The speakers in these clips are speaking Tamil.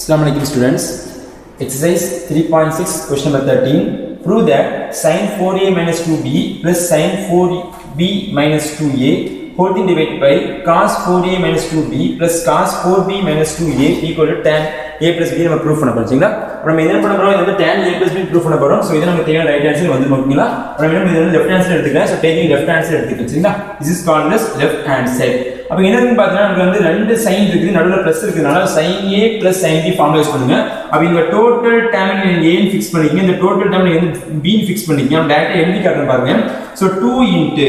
Assalamu alaikum students. Exercise 3.6 question number 13. Prove that sin 4a minus 2b plus sin 4b minus 2a whole thing divided by cos 4a minus 2b plus cos 4b minus 2a equal to tan a plus b நம்ம ப்ரூஃப் பண்ண போறோம் சரிங்களா அப்ப நம்ம என்ன பண்ண போறோம் இது வந்து tan a plus b proof பண்ண போறோம் சோ இது நமக்கு தேவையான ரைட் ஆன்சர் வந்து ஓகேங்களா அப்ப நம்ம இது வந்து லெஃப்ட் ஆன்சர் எடுத்துக்கலாம் சோ டேக்கிங் லெஃப்ட் ஆன்சர் எடுத்துக்கலாம் சரிங்களா this is called as left hand side அப்ப என்ன இருக்குன்னு பார்த்தீங்கன்னா நமக்கு வந்து ரெண்டு சைன் இருக்குது நடுவில் பிளஸ் இருக்குனால sin a plus sin b formula use பண்ணுங்க அப்ப இந்த டோட்டல் டேர்ம் நீங்க a ன்னு ஃபிக்ஸ் பண்ணிக்கங்க இந்த டோட்டல் டேர்ம் நீங்க வந்து b ன்னு ஃபிக்ஸ் பண்ணிக்கங்க நம்ம டைரக்டா எழுதி காட்டுறேன் பாருங்க so 2 into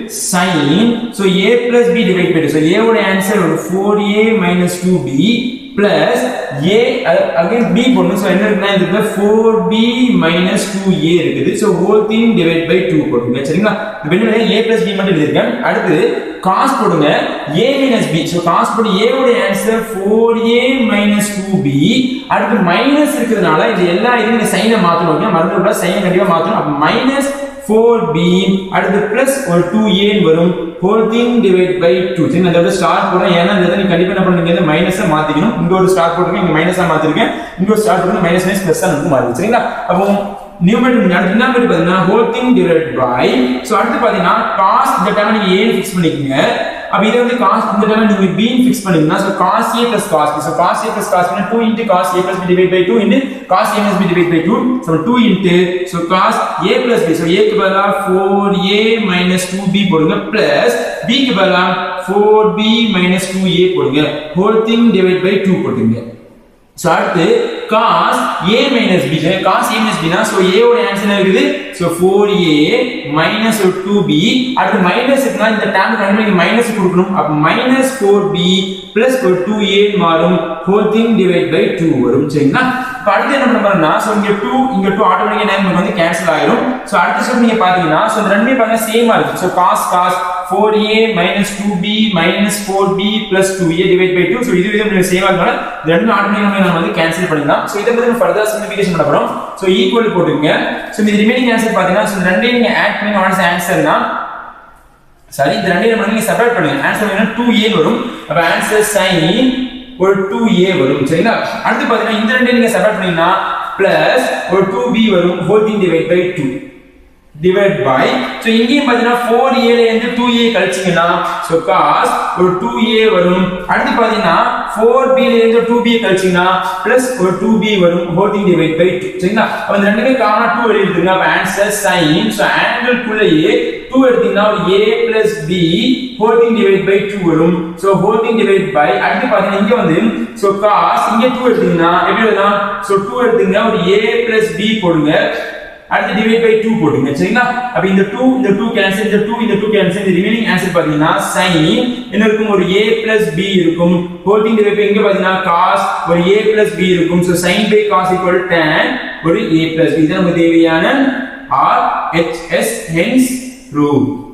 sin so a plus b divide by 2 so a ஓட ஆன்சர் ஒரு 4a minus 2b plus a again b போடணும் ஸோ என்ன இருக்குன்னா இந்த இடத்துல four b minus two a இருக்குது so whole thing divide by two போட்டுங்க சரிங்களா இப்போ என்ன ஏ பிளஸ் பி மட்டும் எழுதியிருக்கேன் அடுத்து காஸ் போடுங்க a minus b so cos போட்டு a உடைய answer four a minus two b அடுத்து மைனஸ் இருக்கிறதுனால இது எல்லா இதுவும் நீங்க சைனை மாற்றணும் ஓகே மறந்து விட சைனை கண்டிப்பாக மாற்றணும் அப்போ மைனஸ் ஃபோர் பி அடுத்து பிளஸ் ஒரு டூ ஏன்னு வரும் whole thing divide by two சரி நான் இதோட ஸ்டார் போடுறேன் ஏன்னா இந்த நீங்க கண்டிப்பா என்ன பண்ணுங்க இந்த மைனஸை மாத்திக்கணும் இங்க ஒரு ஸ்டார் போட்டுருக்கேன் இங்க மைனஸா மாத்திருக்கேன் இங்க ஒரு ஸ்டார் போட்டு மைனஸ் மைனஸ் பிளஸ் நமக்கு மாறுது சரிங்களா அப்போ நியூமரேட்டர் அடுத்து என்ன மாதிரி பாத்தீங்கன்னா whole thing divide by so அடுத்து பாத்தீங்கன்னா காஸ் இந்த டைம் நீங்க ஏ ஃபிக்ஸ் பண்ணிக்கங்க அப்ப இதை வந்து காஸ் இந்த டைம் நீங்க b ஃபிக்ஸ் பண்ணீங்கன்னா so cos a plus cos b so cos a plus cos b 2 into cos a plus b divided by 2 into cos a minus b divided by 2 so 2 into so cos a plus b so a க்கு பதிலா 4a minus 2b போடுங்க plus b க்கு பதிலா 4b minus 2a போடுங்க whole thing divided by 2 போடுங்க சோ அடுத்து cos a minus b cos a minus b னா சோ a ஓட ஆன்சர் என்ன இருக்குது சோ 4a minus 2b அடுத்து மைனஸ் இருக்குனா இந்த டேர்ம் கண்டிப்பா நீங்க மைனஸ் கொடுக்கணும் அப்ப மைனஸ் 4b plus 2a மாறும் whole thing divide by 2 வரும் சரிங்களா இப்போ அடுத்து என்ன பண்ண போறோம்னா சோ இங்க 2 இங்க 2 ஆட்டோமேட்டிக்கா என்ன வந்து கேன்சல் ஆயிரும் சோ அடுத்த ஸ்டெப் நீங்க பாத்தீங்கன்னா சோ இந்த ரெண்டுமே பாருங்க சேமா இருக்கு so cos cos 4a minus 2b minus 4b plus 2a divide by 2 so இது விதம் சேமா இருக்கனால இந்த ரெண்டு ஆட்டோமேட்டிக்கா நம்ம வந்து கேன்சல் பண்ணிடலாம் சோ இதை பத்தி நம்ம ஃபர்தர் சிம்பிளிஃபிகேஷன் பண்ண போறோம் சோ ஈக்குவல் போட்டுங்க சோ இந்த ரிமைனிங் ஆன்சர் பாத்தீங்கன்னா சோ இந்த ரெண்டையும் நீங்க ஆட் பண்ணி வாட்ஸ் ஆன்சர்னா சரி இந்த ரெண்டையும் நம்ம நீங்க செப்பரேட் பண்ணுங்க ஆன்சர் என்ன 2a வரும் அப்ப ஆன்சர் sin ஒரு 2a வரும் சரிங்களா அடுத்து பாத்தீங்கன்னா இந்த ரெண்டையும் நீங்க செப்பரேட் பண்ணீங்கன்னா பிளஸ் ஒரு 2b வரும் whole thing divide by 2 divide by so இங்கேயும் பாத்தீங்கன்னா 4a ல இருந்து 2a கழிச்சீங்கன்னா சோ cos ஒரு 2a வரும் அடுத்து பாத்தீங்கன்னா 4b ல இருந்து 2b கழிச்சீங்கன்னா பிளஸ் ஒரு 2b வரும் ஹோல் திங் டிவைட் பை 2 சரிங்களா அப்ப இந்த ரெண்டுமே காமனா 2 வெளிய எடுத்துங்க அப்ப ஆன்சர் sin சோ ஆங்கிள் குள்ளேயே 2 எடுத்தீங்கன்னா ஒரு a plus b whole thing divide by 2 வரும் so whole thing divide by அடுத்து பாத்தீங்கன்னா இங்க வந்து சோ cos இங்க 2 எடுத்தீங்கன்னா எப்படி எழுதலாம் சோ 2 எடுத்தீங்கன்னா ஒரு a plus b போடுங்க அடுத்து டிவைட் பை 2 போடுங்க சரிங்களா அப்ப இந்த 2 இந்த 2 கேன்சல் இந்த 2 இந்த 2 கேன்சல் இந்த ரிமைனிங் ஆன்சர் பாத்தீங்கன்னா sin என்ன இருக்கும் ஒரு a plus b இருக்கும் whole thing divide by இங்க பாத்தீங்கன்னா cos ஒரு a plus b இருக்கும் so sin by cos equal tan ஒரு a plus b இது நமக்கு தேவையான r h s hence prove